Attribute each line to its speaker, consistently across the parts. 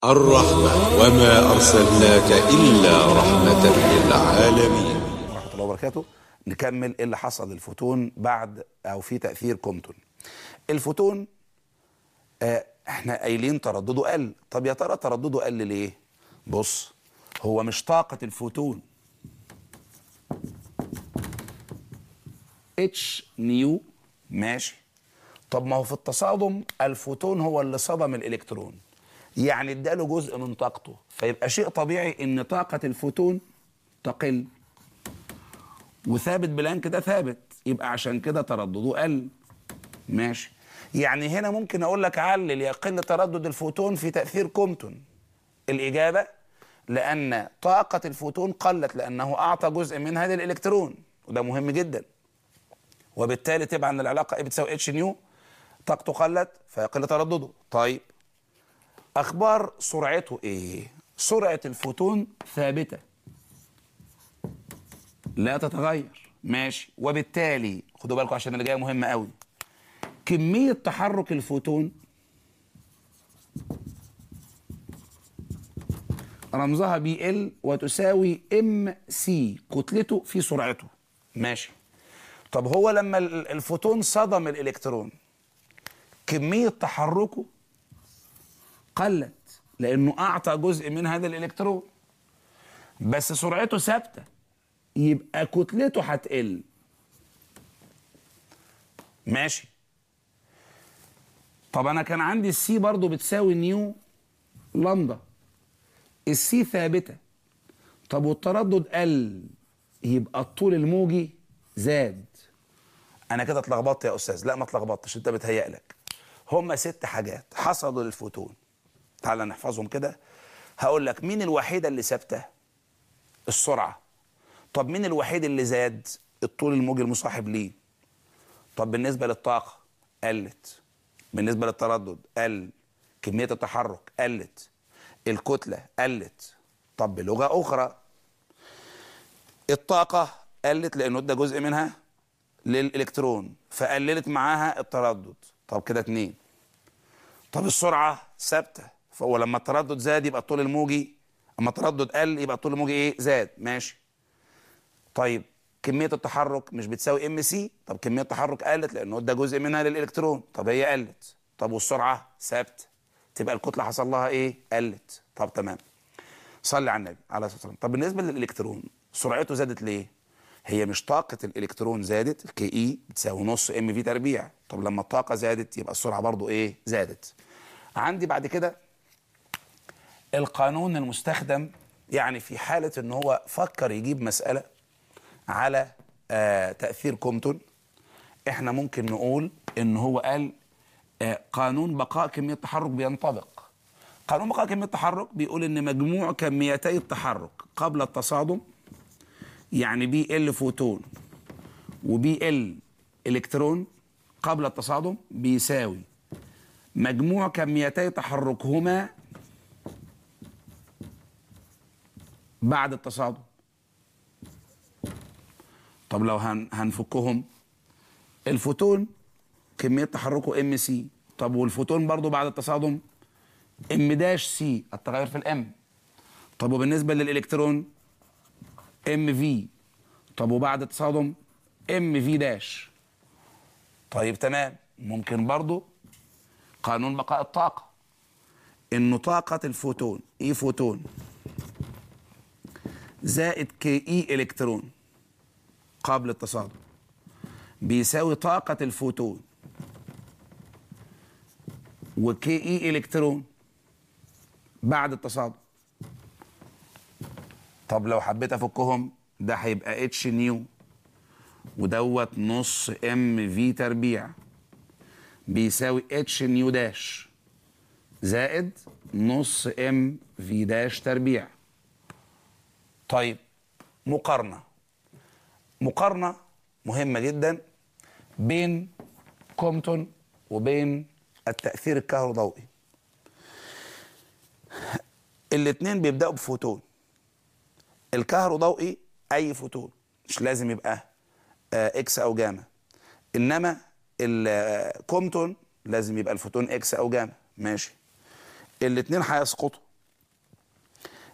Speaker 1: الرحمة وما أرسلناك إلا رحمة للعالمين
Speaker 2: ورحمه الله وبركاته نكمل إيه اللي حصل للفوتون بعد او في تاثير كومبتون الفوتون آه احنا قايلين تردده قل طب يا ترى تردده قل ليه بص هو مش طاقه الفوتون اتش نيو ماشي طب ما هو في التصادم الفوتون هو اللي صدم الالكترون يعني اداله جزء من طاقته فيبقى شيء طبيعي ان طاقه الفوتون تقل وثابت بلانك ده ثابت يبقى عشان كده تردده قل ماشي يعني هنا ممكن اقول لك علل يقل تردد الفوتون في تاثير كومتون الاجابه لان طاقه الفوتون قلت لانه اعطى جزء منها للالكترون وده مهم جدا وبالتالي تبقى ان العلاقه ايه بتساوي اتش نيو طاقته قلت فيقل تردده طيب اخبار سرعته ايه سرعه الفوتون ثابته لا تتغير ماشي وبالتالي خدوا بالكم عشان اللي جايه مهمه قوي كميه تحرك الفوتون رمزها بي ال وتساوي ام سي كتلته في سرعته ماشي طب هو لما ال- الفوتون صدم الالكترون كميه تحركه قلت لانه اعطى جزء من هذا الالكترون بس سرعته ثابته يبقى كتلته هتقل ماشي طب انا كان عندي السي برضو بتساوي نيو لامدا السي ثابته طب والتردد قل يبقى الطول الموجي زاد انا كده اتلخبطت يا استاذ لا ما اتلخبطتش انت بتهيألك هما ست حاجات حصلوا للفوتون تعال نحفظهم كده هقول لك مين الوحيده اللي ثابته السرعه طب مين الوحيد اللي زاد الطول الموجي المصاحب ليه طب بالنسبه للطاقه قلت بالنسبه للتردد قل كميه التحرك قلت الكتله قلت طب بلغه اخرى الطاقه قلت لانه ادى جزء منها للالكترون فقللت معاها التردد طب كده اتنين طب السرعه ثابته فهو لما التردد زاد يبقى الطول الموجي اما التردد قل يبقى الطول الموجي ايه زاد ماشي طيب كميه التحرك مش بتساوي ام سي طب كميه التحرك قلت لانه ده جزء منها للالكترون طب هي قلت طب والسرعه ثابته تبقى الكتله حصل لها ايه قلت طب تمام صلي على النبي عليه الصلاه والسلام طب بالنسبه للالكترون سرعته زادت ليه هي مش طاقه الالكترون زادت الكي اي بتساوي نص ام في تربيع طب لما الطاقه زادت يبقى السرعه برضو ايه زادت عندي بعد كده القانون المستخدم يعني في حاله ان هو فكر يجيب مساله على آه تاثير كومتون احنا ممكن نقول ان هو قال آه قانون بقاء كميه التحرك بينطبق قانون بقاء كميه التحرك بيقول ان مجموع كميتي التحرك قبل التصادم يعني بي ال فوتون وبي ال الكترون قبل التصادم بيساوي مجموع كميتي تحركهما بعد التصادم طب لو هن هنفكهم الفوتون كميه تحركه ام سي طب والفوتون برضو بعد التصادم ام داش سي التغير في الام طب وبالنسبه للالكترون ام في طب وبعد التصادم ام في داش طيب تمام ممكن برضو قانون بقاء الطاقه انه طاقه الفوتون اي فوتون زائد كي اي الكترون قبل التصادم بيساوي طاقة الفوتون وكي اي الكترون بعد التصادم طب لو حبيت افكهم ده هيبقى اتش نيو ودوت نص ام في تربيع بيساوي اتش نيو داش زائد نص ام في داش تربيع طيب مقارنه مقارنه مهمه جدا بين كومتون وبين التاثير الكهروضوئي الاثنين بيبداوا بفوتون الكهروضوئي اي فوتون مش لازم يبقى آه، اكس او جاما انما الكومتون لازم يبقى الفوتون اكس او جاما ماشي الاثنين هيسقطوا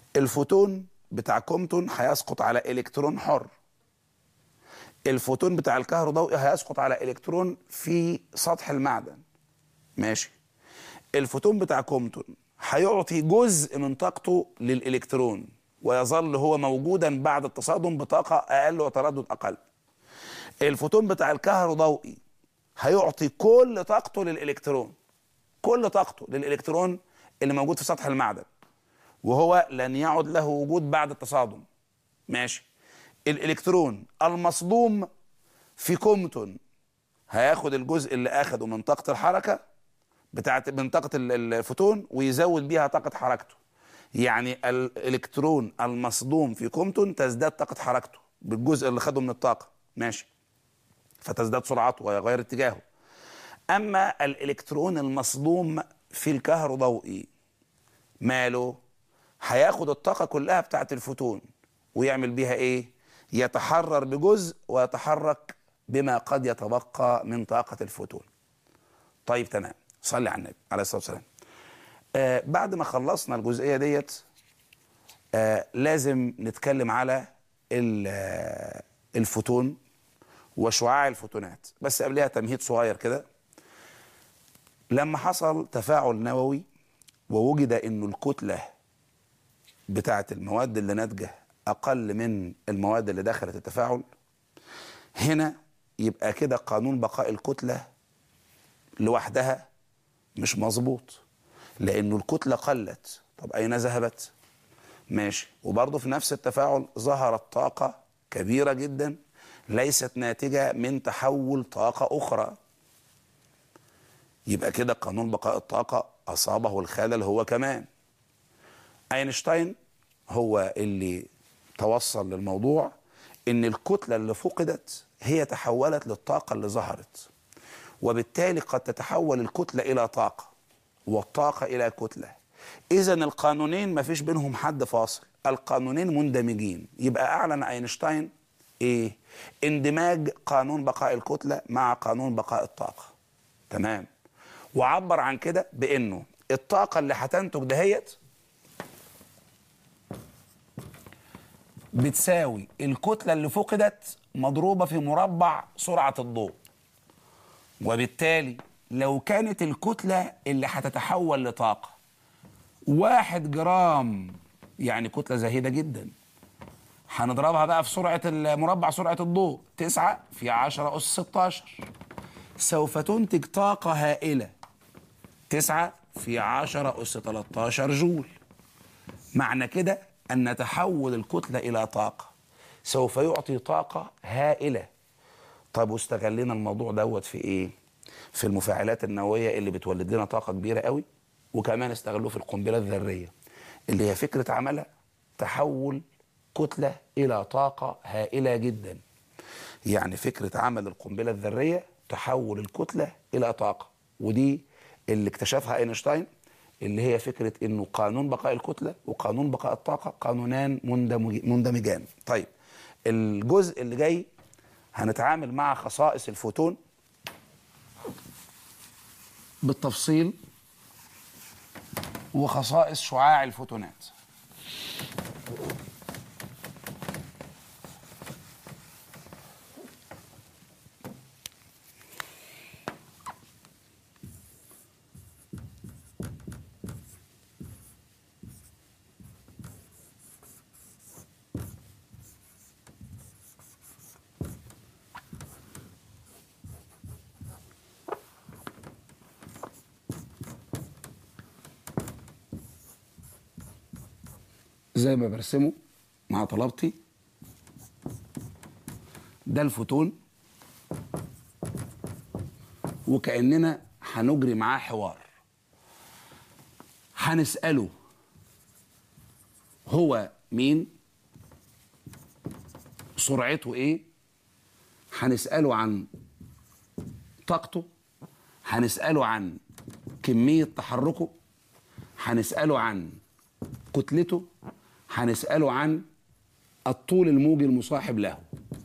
Speaker 2: الفوتون بتاع كومتون هيسقط على الكترون حر الفوتون بتاع الكهروضوئي هيسقط على الكترون في سطح المعدن ماشي الفوتون بتاع كومتون هيعطي جزء من طاقته للالكترون ويظل هو موجودا بعد التصادم بطاقه اقل وتردد اقل الفوتون بتاع الكهروضوئي هيعطي كل طاقته للالكترون كل طاقته للالكترون اللي موجود في سطح المعدن وهو لن يعد له وجود بعد التصادم ماشي الالكترون المصدوم في كومتون هياخد الجزء اللي اخده من طاقه الحركه بتاعت من طاقه ال- الفوتون ويزود بيها طاقه حركته يعني الالكترون المصدوم في كومتون تزداد طاقه حركته بالجزء اللي خده من الطاقه ماشي فتزداد سرعته ويغير اتجاهه اما الالكترون المصدوم في الكهروضوئي ماله هياخد الطاقه كلها بتاعت الفوتون ويعمل بيها ايه يتحرر بجزء ويتحرك بما قد يتبقى من طاقه الفوتون طيب تمام صلي على النبي عليه الصلاه والسلام آه بعد ما خلصنا الجزئيه ديت آه لازم نتكلم على ال- آه، الفوتون وشعاع الفوتونات بس قبلها تمهيد صغير كده لما حصل تفاعل نووي ووجد انه الكتله بتاعه المواد اللي ناتجه اقل من المواد اللي دخلت التفاعل هنا يبقى كده قانون بقاء الكتله لوحدها مش مظبوط لانه الكتله قلت طب اين ذهبت ماشي وبرضه في نفس التفاعل ظهرت طاقه كبيره جدا ليست ناتجه من تحول طاقه اخرى يبقى كده قانون بقاء الطاقه اصابه الخلل هو كمان اينشتاين هو اللي توصل للموضوع ان الكتله اللي فقدت هي تحولت للطاقه اللي ظهرت وبالتالي قد تتحول الكتله الى طاقه والطاقه الى كتله اذا القانونين ما فيش بينهم حد فاصل القانونين مندمجين يبقى اعلن اينشتاين ايه اندماج قانون بقاء الكتله مع قانون بقاء الطاقه تمام وعبر عن كده بانه الطاقه اللي هتنتج دهيت بتساوي الكتله اللي فقدت مضروبه في مربع سرعه الضوء وبالتالي لو كانت الكتله اللي هتتحول لطاقه واحد جرام يعني كتله زهيده جدا هنضربها بقى في سرعه المربع سرعه الضوء 9 في 10 اس 16 سوف تنتج طاقه هائله 9 في 10 اس 13 جول معنى كده أن تحول الكتلة إلى طاقة سوف يعطي طاقة هائلة طب واستغلنا الموضوع دوت في إيه؟ في المفاعلات النووية اللي بتولد لنا طاقة كبيرة قوي وكمان استغلوه في القنبلة الذرية اللي هي فكرة عملها تحول كتلة إلى طاقة هائلة جدا يعني فكرة عمل القنبلة الذرية تحول الكتلة إلى طاقة ودي اللي اكتشفها أينشتاين اللي هي فكرة انه قانون بقاء الكتلة وقانون بقاء الطاقة قانونان مندمج- مندمجان طيب الجزء اللي جاي هنتعامل مع خصائص الفوتون بالتفصيل وخصائص شعاع الفوتونات زي ما برسمه مع طلبتي ده الفوتون وكأننا هنجري معاه حوار هنسأله هو مين سرعته ايه هنسأله عن طاقته هنسأله عن كمية تحركه هنسأله عن كتلته هنسأله عن الطول الموجي المصاحب له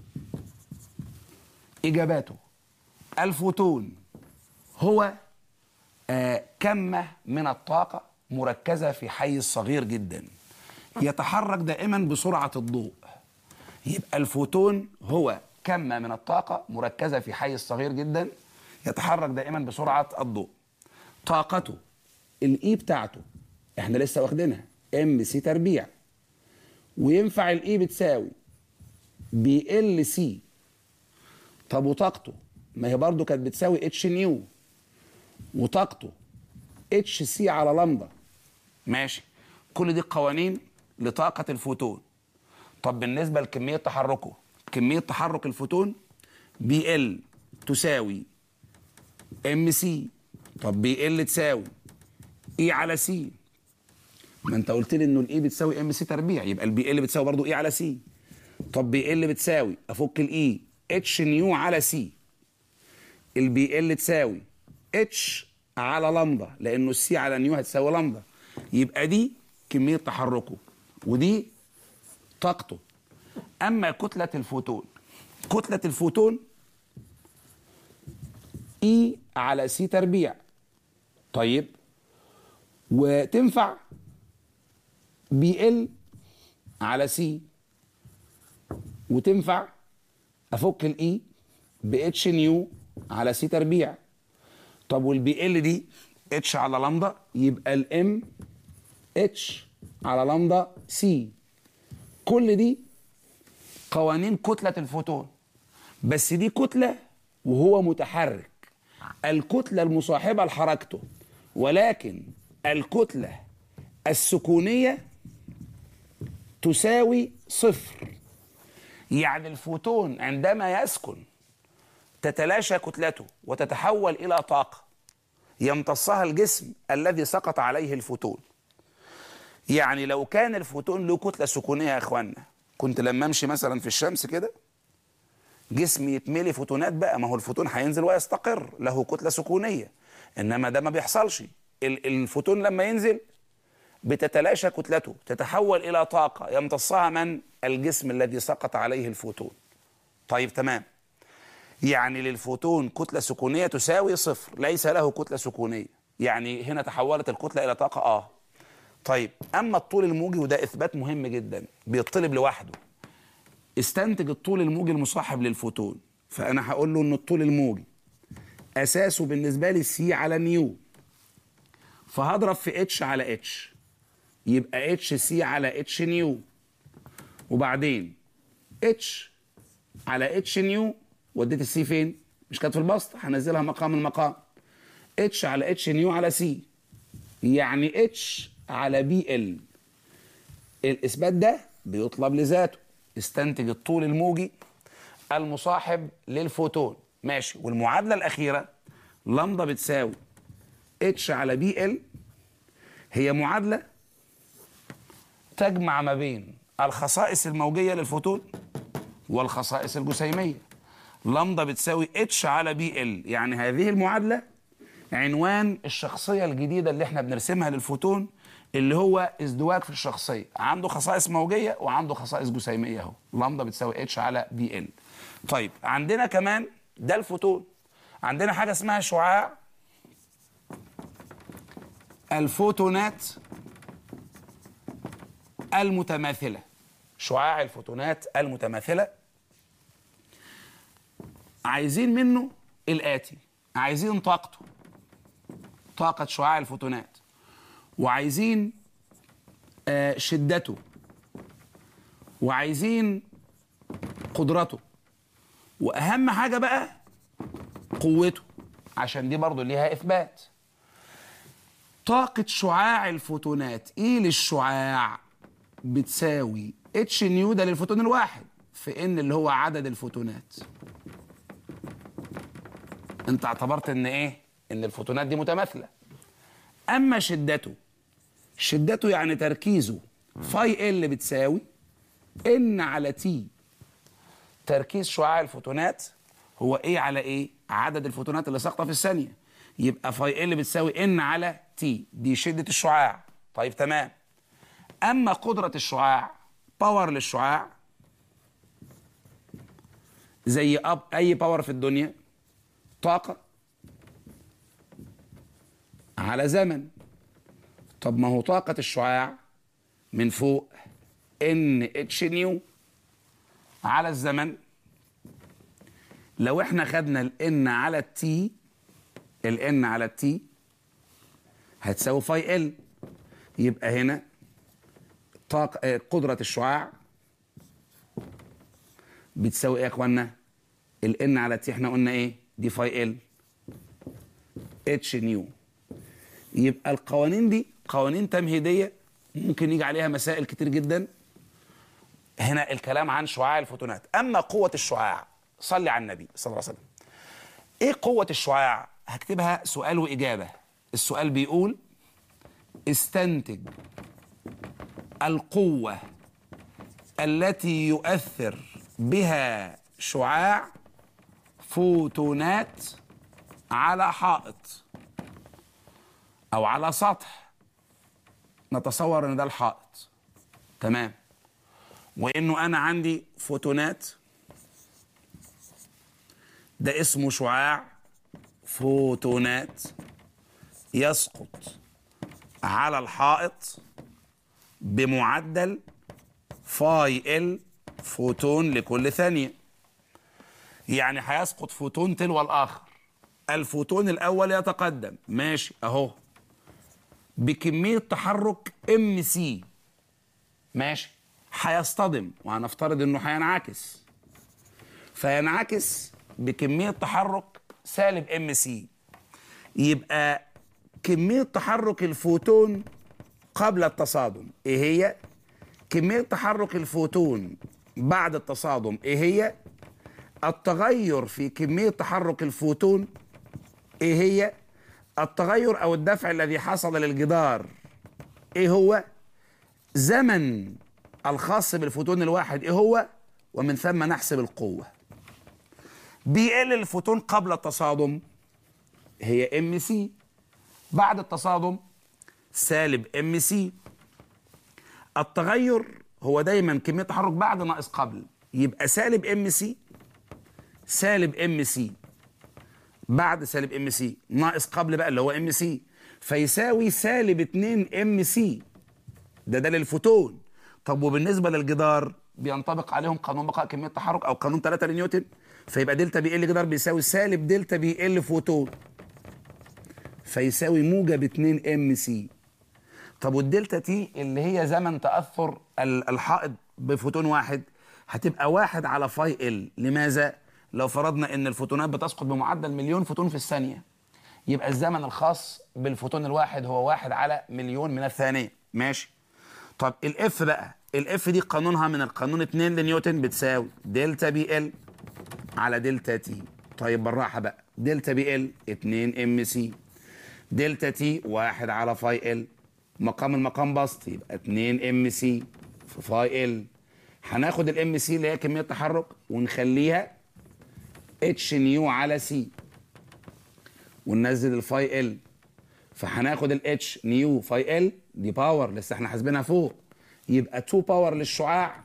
Speaker 2: إجاباته الفوتون هو آه كمة من الطاقة مركزة في حيز صغير جدا يتحرك دائما بسرعة الضوء يبقى الفوتون هو كمة من الطاقة مركزة في حيز صغير جدا يتحرك دائما بسرعة الضوء طاقته الاي بتاعته احنا لسه واخدينها ام سي تربيع وينفع الاي بتساوي بي ال سي طب وطاقته ما هي برضو كانت بتساوي اتش نيو وطاقته اتش سي على لمدا ماشي كل دي قوانين لطاقة الفوتون طب بالنسبة لكمية تحركه كمية تحرك الفوتون بي ال تساوي ام سي طب بي ال تساوي اي على سي ما انت قلت لي انه الاي بتساوي ام سي تربيع يبقى البي ال بتساوي برضو اي على سي طب بي ال بتساوي افك الاي اتش نيو على سي البي ال تساوي اتش على لمدا لانه السي على نيو هتساوي لمدا يبقى دي كميه تحركه ودي طاقته اما كتله الفوتون كتله الفوتون اي على سي تربيع طيب وتنفع بي ال على سي وتنفع افك الاي ب اتش نيو على سي تربيع طب والبي ال دي اتش على لمدا يبقى الام اتش على لمدا سي كل دي قوانين كتلة الفوتون بس دي كتلة وهو متحرك الكتلة المصاحبة لحركته ولكن الكتلة السكونية تساوي صفر يعني الفوتون عندما يسكن تتلاشى كتلته وتتحول إلى طاقة يمتصها الجسم الذي سقط عليه الفوتون يعني لو كان الفوتون له كتلة سكونية يا إخوانا كنت لما أمشي مثلا في الشمس كده جسمي يتملي فوتونات بقى ما هو الفوتون هينزل ويستقر له كتلة سكونية إنما ده ما بيحصلش ال- الفوتون لما ينزل بتتلاشى كتلته تتحول إلى طاقة يمتصها من الجسم الذي سقط عليه الفوتون طيب تمام يعني للفوتون كتلة سكونية تساوي صفر ليس له كتلة سكونية يعني هنا تحولت الكتلة إلى طاقة آه طيب أما الطول الموجي وده إثبات مهم جدا بيطلب لوحده استنتج الطول الموجي المصاحب للفوتون فأنا هقول له إن الطول الموجي أساسه بالنسبة لي سي على نيو فهضرب في اتش على اتش يبقى اتش سي على اتش نيو وبعدين اتش على اتش نيو وديت السي فين؟ مش كانت في البسط هنزلها مقام المقام اتش على اتش نيو على سي يعني اتش على بي ال الاثبات ده بيطلب لذاته استنتج الطول الموجي المصاحب للفوتون ماشي والمعادله الاخيره لامدا بتساوي اتش على بي ال هي معادله تجمع ما بين الخصائص الموجيه للفوتون والخصائص الجسيميه لامدا بتساوي اتش على بي ال يعني هذه المعادله عنوان الشخصيه الجديده اللي احنا بنرسمها للفوتون اللي هو ازدواج في الشخصيه عنده خصائص موجيه وعنده خصائص جسيميه اهو لامدا بتساوي اتش على بي ال طيب عندنا كمان ده الفوتون عندنا حاجه اسمها شعاع الفوتونات المتماثله شعاع الفوتونات المتماثله عايزين منه الآتي عايزين طاقته طاقة شعاع الفوتونات وعايزين آه شدته وعايزين قدرته وأهم حاجة بقى قوته عشان دي برضو ليها إثبات طاقة شعاع الفوتونات إيه للشعاع بتساوي اتش نيو ده للفوتون الواحد في ان اللي هو عدد الفوتونات انت اعتبرت ان ايه ان الفوتونات دي متماثله اما شدته شدته يعني تركيزه فاي ال بتساوي ان على تي تركيز شعاع الفوتونات هو ايه على ايه عدد الفوتونات اللي ساقطه في الثانيه يبقى فاي ال بتساوي ان على تي دي شده الشعاع طيب تمام اما قدره الشعاع باور للشعاع زي أب اي باور في الدنيا طاقة على زمن طب ما هو طاقة الشعاع من فوق ان اتش نيو على الزمن لو احنا خدنا الان على التي الان على التي هتساوي فاي ال يبقى هنا طاقة آه، قدرة الشعاع بتساوي ايه يا اخوانا؟ الان على تي احنا قلنا ايه؟ دي فاي ال اتش نيو يبقى القوانين دي قوانين تمهيدية ممكن يجي عليها مسائل كتير جدا هنا الكلام عن شعاع الفوتونات اما قوة الشعاع صلي على النبي صلى الله عليه وسلم ايه قوة الشعاع هكتبها سؤال واجابة السؤال بيقول استنتج القوة التي يؤثر بها شعاع فوتونات على حائط او على سطح نتصور ان ده الحائط تمام وانه انا عندي فوتونات ده اسمه شعاع فوتونات يسقط على الحائط بمعدل فاي ال فوتون لكل ثانية يعني هيسقط فوتون تلو الآخر الفوتون الأول يتقدم ماشي أهو بكمية تحرك ام سي ماشي هيصطدم وهنفترض انه هينعكس فينعكس بكمية تحرك سالب ام سي يبقى كمية تحرك الفوتون قبل التصادم ايه هي؟ كمية تحرك الفوتون بعد التصادم ايه هي؟ التغير في كمية تحرك الفوتون ايه هي؟ التغير او الدفع الذي حصل للجدار ايه هو؟ زمن الخاص بالفوتون الواحد ايه هو؟ ومن ثم نحسب القوة بيقل الفوتون قبل التصادم هي ام سي بعد التصادم سالب ام سي التغير هو دايما كميه تحرك بعد ناقص قبل يبقى سالب ام سي سالب ام سي بعد سالب ام سي ناقص قبل بقى اللي هو ام سي فيساوي سالب 2 ام سي ده ده للفوتون طب وبالنسبه للجدار بينطبق عليهم قانون بقاء كميه التحرك او قانون 3 لنيوتن فيبقى دلتا بي ال جدار بيساوي سالب دلتا بي ال فوتون فيساوي موجب 2 ام سي طب والدلتا تي اللي هي زمن تاثر ال- الحائط بفوتون واحد هتبقى واحد على فاي ال لماذا لو فرضنا ان الفوتونات بتسقط بمعدل مليون فوتون في الثانيه يبقى الزمن الخاص بالفوتون الواحد هو واحد على مليون من الثانيه ماشي طب الاف بقى الاف دي قانونها من القانون 2 لنيوتن بتساوي دلتا بي ال على دلتا تي طيب بالراحه بقى دلتا بي ال 2 ام سي دلتا تي واحد على فاي ال مقام المقام بسط يبقى 2 ام سي في فاي ال هناخد الام سي اللي هي كميه تحرك ونخليها اتش نيو على سي وننزل الفاي ال فهناخد الاتش نيو فاي ال دي باور لسه احنا حاسبينها فوق يبقى 2 باور للشعاع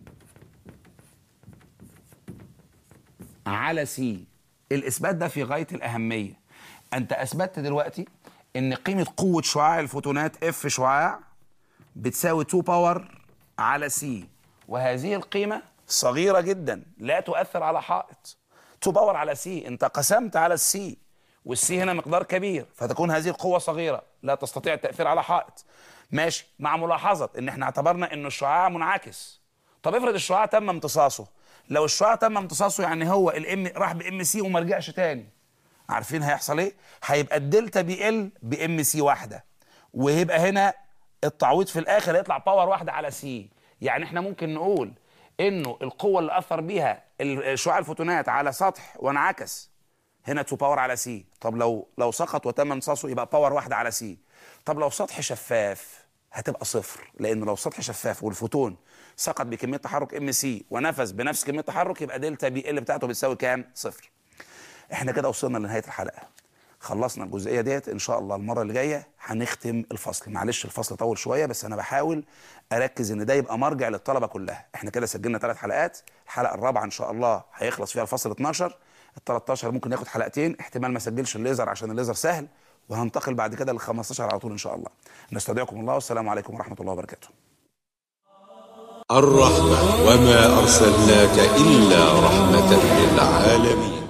Speaker 2: على سي الاثبات ده في غايه الاهميه انت اثبتت دلوقتي ان قيمه قوه شعاع الفوتونات اف شعاع بتساوي 2 باور على سي وهذه القيمه صغيره جدا لا تؤثر على حائط 2 باور على سي انت قسمت على السي والسي هنا مقدار كبير فتكون هذه القوه صغيره لا تستطيع التاثير على حائط ماشي مع ملاحظه ان احنا اعتبرنا ان الشعاع منعكس طب افرض الشعاع تم امتصاصه لو الشعاع تم امتصاصه يعني هو الام راح بام سي وما رجعش تاني عارفين هيحصل ايه هيبقى الدلتا بي ال بام سي واحده ويبقى هنا التعويض في الاخر يطلع باور واحده على سي يعني احنا ممكن نقول انه القوه اللي اثر بيها شعاع الفوتونات على سطح وانعكس هنا 2 باور على سي طب لو لو سقط وتم امتصاصه يبقى باور واحده على سي طب لو سطح شفاف هتبقى صفر لان لو سطح شفاف والفوتون سقط بكميه تحرك ام سي ونفذ بنفس كميه التحرك يبقى دلتا بي ال بتاعته بتساوي كام صفر احنا كده وصلنا لنهايه الحلقه خلصنا الجزئيه ديت ان شاء الله المره اللي جايه هنختم الفصل معلش الفصل طول شويه بس انا بحاول اركز ان ده يبقى مرجع للطلبه كلها احنا كده سجلنا ثلاث حلقات الحلقه الرابعه ان شاء الله هيخلص فيها الفصل 12 ال 13 ممكن ياخد حلقتين احتمال ما اسجلش الليزر عشان الليزر سهل وهنتقل بعد كده لل 15 على طول ان شاء الله نستودعكم الله والسلام عليكم ورحمه الله وبركاته
Speaker 1: الرحمة وما أرسلناك إلا رحمة للعالمين